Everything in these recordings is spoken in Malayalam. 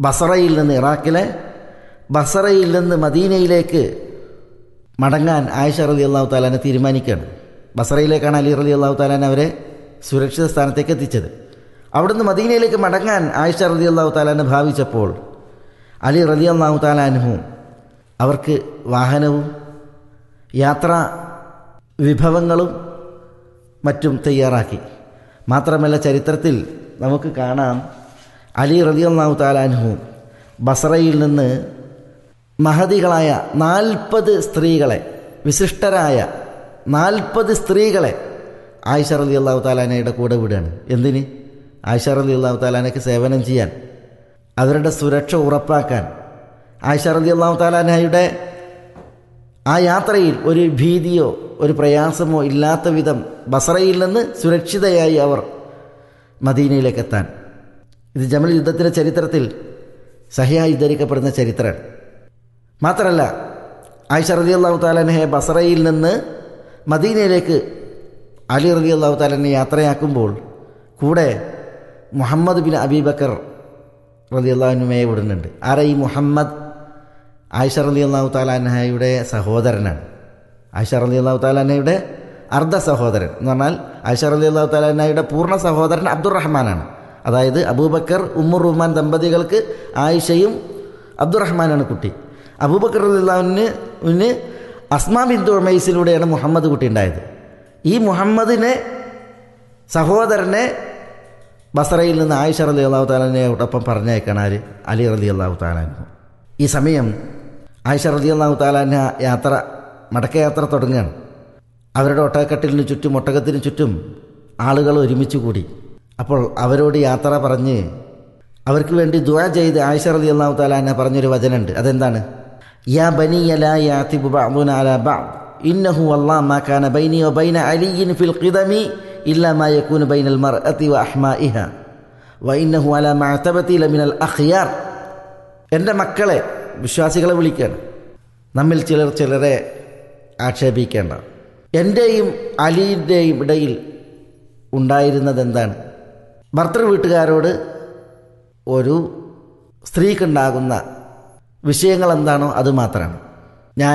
ബസറയിൽ നിന്ന് ഇറാഖിലെ ബസറയിൽ നിന്ന് മദീനയിലേക്ക് മടങ്ങാൻ ആയിഷ റലി അള്ളാഹു താലാനെ തീരുമാനിക്കുകയാണ് ബസറയിലേക്കാണ് അലി റലി അള്ളാഹു താലാൻ അവരെ സുരക്ഷിത സ്ഥാനത്തേക്ക് എത്തിച്ചത് അവിടുന്ന് മദീനയിലേക്ക് മടങ്ങാൻ ആയിഷ റലി അള്ളാഹു താലാനെ ഭാവിച്ചപ്പോൾ അലി റലി അള്ളാഹു താലാനുഹു അവർക്ക് വാഹനവും യാത്രാ വിഭവങ്ങളും മറ്റും തയ്യാറാക്കി മാത്രമല്ല ചരിത്രത്തിൽ നമുക്ക് കാണാം അലി റലി അള്ളാഹു താലാനുഹു ബസറയിൽ നിന്ന് മഹതികളായ നാൽപ്പത് സ്ത്രീകളെ വിശിഷ്ടരായ നാൽപ്പത് സ്ത്രീകളെ ആയിഷ റലി അള്ളാഹു താലാനയുടെ കൂടെ വിടുകയാണ് എന്തിന് ആയിഷ റലി അള്ളാഹു താലാനയ്ക്ക് സേവനം ചെയ്യാൻ അവരുടെ സുരക്ഷ ഉറപ്പാക്കാൻ ആയിഷ റലി അള്ളാഹു താലാനയുടെ ആ യാത്രയിൽ ഒരു ഭീതിയോ ഒരു പ്രയാസമോ ഇല്ലാത്ത വിധം ബസറയിൽ നിന്ന് സുരക്ഷിതയായി അവർ മദീനയിലേക്ക് എത്താൻ ഇത് ജമൽ യുദ്ധത്തിൻ്റെ ചരിത്രത്തിൽ സഹിയായി ധരിക്കപ്പെടുന്ന ചരിത്രമാണ് മാത്രമല്ല ആയിഷ റലി അള്ളാഹു താലനെ ബസറയിൽ നിന്ന് മദീനയിലേക്ക് അലി റലി അള്ളാഹു താലനെ യാത്രയാക്കുമ്പോൾ കൂടെ മുഹമ്മദ് ബിൻ അബീബക്കർ റലി അള്ളാഹുനുമയെ വിടുന്നുണ്ട് ആരാ ഈ മുഹമ്മദ് ആയിഷ റലി അള്ളാഹു താലാനഹയുടെ സഹോദരനാണ് ആയിഷ റലി അള്ളാഹു താലാനയുടെ അർദ്ധ സഹോദരൻ എന്ന് പറഞ്ഞാൽ ആയിഷ റലി അള്ളാഹു താലാനയുടെ പൂർണ്ണ സഹോദരൻ അബ്ദുറഹ്മാനാണ് അതായത് അബൂബക്കർ ഉമ്മുർ റഹ്മാൻ ദമ്പതികൾക്ക് ആയിഷയും അബ്ദുറഹ്മാനാണ് കുട്ടി അബൂബക്കർ അള്ളാഹുവിന് അസ്മാ ബിന്ദു ഉമൈസിലൂടെയാണ് മുഹമ്മദ് കുട്ടി ഉണ്ടായത് ഈ മുഹമ്മദിനെ സഹോദരനെ ബസറയിൽ നിന്ന് ആയിഷ റലി അള്ളാഹു താലാനയോടൊപ്പം പറഞ്ഞേക്കാണ് ആര് അലി റലി അള്ളാഹു താലാനു ഈ സമയം ആയിഷ റലി അള്ളാഹു താലാന യാത്ര മടക്കയാത്ര തുടങ്ങുകയാണ് അവരുടെ ഒട്ടകക്കെട്ടിലിന് ചുറ്റും ഒട്ടകത്തിന് ചുറ്റും ആളുകൾ ഒരുമിച്ച് കൂടി അപ്പോൾ അവരോട് യാത്ര പറഞ്ഞ് അവർക്ക് വേണ്ടി ദുആ ചെയ്ത് ആയിഷ റലി അള്ളാഹു താലാന പറഞ്ഞൊരു വചനുണ്ട് അതെന്താണ് യാ ബനി ലാ യാതിബു ബഅദുന അലാ ബഅദ് ഇന്നഹു വല്ലാഹ് മാ കാന ബൈനി വബൈന അലിയിൻ ഫിൽ ഖിദമി ഇല്ലാ മാ യകൂനു ബൈനൽ മർഅതി വഅഹ്മാഇഹ വഇന്നഹു അലാ മഅതബതി ലമിനൽ അഖ്യാർ എൻ്റെ മക്കളെ വിശ്വാസികളെ വിളിക്കുകയാണ് നമ്മിൽ ചിലർ ചിലരെ ആക്ഷേപിക്കേണ്ട എൻ്റെയും അലിയുടെയും ഇടയിൽ ഉണ്ടായിരുന്നത് എന്താണ് ഭർത്തൃ വീട്ടുകാരോട് ഒരു സ്ത്രീക്കുണ്ടാകുന്ന വിഷയങ്ങൾ എന്താണോ അത് മാത്രമാണ് ഞാൻ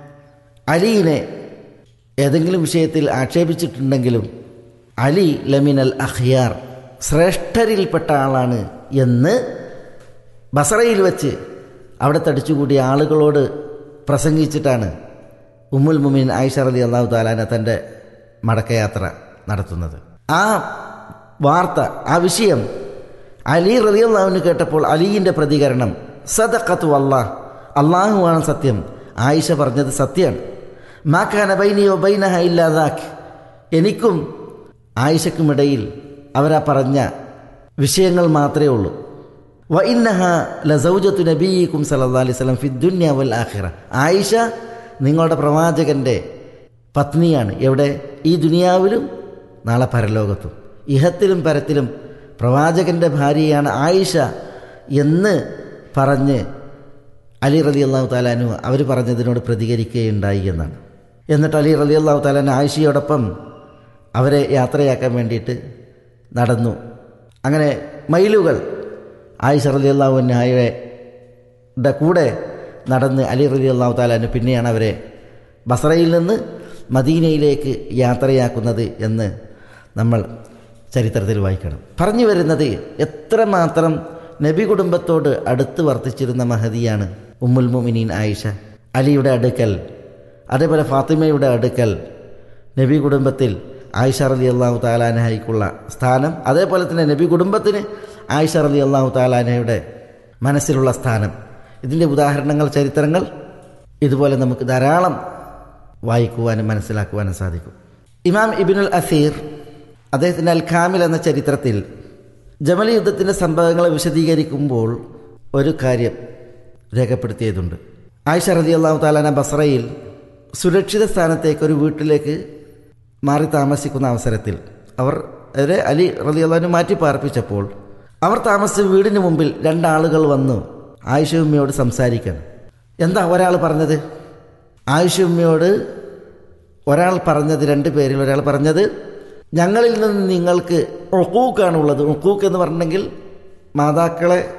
അലീനെ ഏതെങ്കിലും വിഷയത്തിൽ ആക്ഷേപിച്ചിട്ടുണ്ടെങ്കിലും അലി ലമിനൽ അഖ്യാർ ശ്രേഷ്ഠരിൽപ്പെട്ട ആളാണ് എന്ന് ബസറയിൽ വെച്ച് അവിടെ തടിച്ചുകൂടിയ ആളുകളോട് പ്രസംഗിച്ചിട്ടാണ് ഉമ്മുൽ മുമീൻ ആയിഷ റലി അള്ളാഹു താലാന തൻ്റെ മടക്കയാത്ര നടത്തുന്നത് ആ വാർത്ത ആ വിഷയം അലി റലി അള്ളാഹുവിന് കേട്ടപ്പോൾ അലീൻ്റെ പ്രതികരണം സദഖത്തു അള്ളാഹ് അള്ളാഹുവാണ് സത്യം ആയിഷ പറഞ്ഞത് സത്യമാണ് മാക്കാന ബൈനിയോ ബൈനഹ ഇല്ലാതാക്ക് എനിക്കും ആയിഷക്കുമിടയിൽ അവരാ പറഞ്ഞ വിഷയങ്ങൾ മാത്രമേ ഉള്ളൂ വ ഇന്നഹ ലസൗജത്തു നബീക്കും സല്ലല്ലാഹു അലൈഹി വസല്ലം ഫി ദുനിയ വൽ ആഖിറ ആയിഷ നിങ്ങളുടെ പ്രവാചകന്റെ പത്നിയാണ് എവിടെ ഈ ദുനിയാവിലും നാളെ പരലോകത്തും ഇഹത്തിലും പരത്തിലും പ്രവാചകന്റെ ഭാര്യയാണ് ആയിഷ എന്ന് പറഞ്ഞ് അലി റലി അള്ളാഹു താലാനു അവർ പറഞ്ഞതിനോട് പ്രതികരിക്കുകയുണ്ടായി എന്നാണ് എന്നിട്ട് അലി റലി അള്ളാഹു താലാൻ ആയിഷയോടൊപ്പം അവരെ യാത്രയാക്കാൻ വേണ്ടിയിട്ട് നടന്നു അങ്ങനെ മൈലുകൾ ആയിഷ റലി അള്ളാഹുവിൻ്റെ കൂടെ നടന്ന് അലി റലി അള്ളാഹു താലാന് പിന്നെയാണ് അവരെ ബസറയിൽ നിന്ന് മദീനയിലേക്ക് യാത്രയാക്കുന്നത് എന്ന് നമ്മൾ ചരിത്രത്തിൽ വായിക്കണം പറഞ്ഞു വരുന്നത് എത്രമാത്രം നബി കുടുംബത്തോട് അടുത്ത് വർത്തിച്ചിരുന്ന മഹതിയാണ് ഉമ്മുൽ മുമിനീൻ ആയിഷ അലിയുടെ അടുക്കൽ അതേപോലെ ഫാത്തിമയുടെ അടുക്കൽ നബി കുടുംബത്തിൽ ആയിഷ റലി അള്ളാഹു താലാനഹയ്ക്കുള്ള സ്ഥാനം അതേപോലെ തന്നെ നബി കുടുംബത്തിന് ആയിഷ റലി അള്ളാഹു താലാനയുടെ മനസ്സിലുള്ള സ്ഥാനം ഇതിൻ്റെ ഉദാഹരണങ്ങൾ ചരിത്രങ്ങൾ ഇതുപോലെ നമുക്ക് ധാരാളം വായിക്കുവാനും മനസ്സിലാക്കുവാനും സാധിക്കും ഇമാം ഇബിനുൽ അസീർ അദ്ദേഹത്തിൻ്റെ അൽ ഖാമിൽ എന്ന ചരിത്രത്തിൽ ജമൽ യുദ്ധത്തിൻ്റെ സംഭവങ്ങളെ വിശദീകരിക്കുമ്പോൾ ഒരു കാര്യം രേഖപ്പെടുത്തിയതുണ്ട് ആയിഷ റതി അള്ളാഹു താലാന ബസ്രയിൽ സുരക്ഷിത സ്ഥാനത്തേക്ക് ഒരു വീട്ടിലേക്ക് മാറി താമസിക്കുന്ന അവസരത്തിൽ അവർ അവരെ അലി റതി അള്ളഹാനു മാറ്റി പാർപ്പിച്ചപ്പോൾ അവർ താമസിച്ച വീടിന് മുമ്പിൽ രണ്ടാളുകൾ വന്നു ആയിഷ ഉമ്മയോട് സംസാരിക്കാൻ എന്താ ഒരാൾ പറഞ്ഞത് ആയിഷ ഉമ്മയോട് ഒരാൾ പറഞ്ഞത് രണ്ട് പേരിൽ ഒരാൾ പറഞ്ഞത് ഞങ്ങളിൽ നിന്ന് നിങ്ങൾക്ക് ഒക്കൂക്കാണുള്ളത് ഒക്കൂക്ക് എന്ന് പറഞ്ഞിട്ടുണ്ടെങ്കിൽ മാതാക്കളെ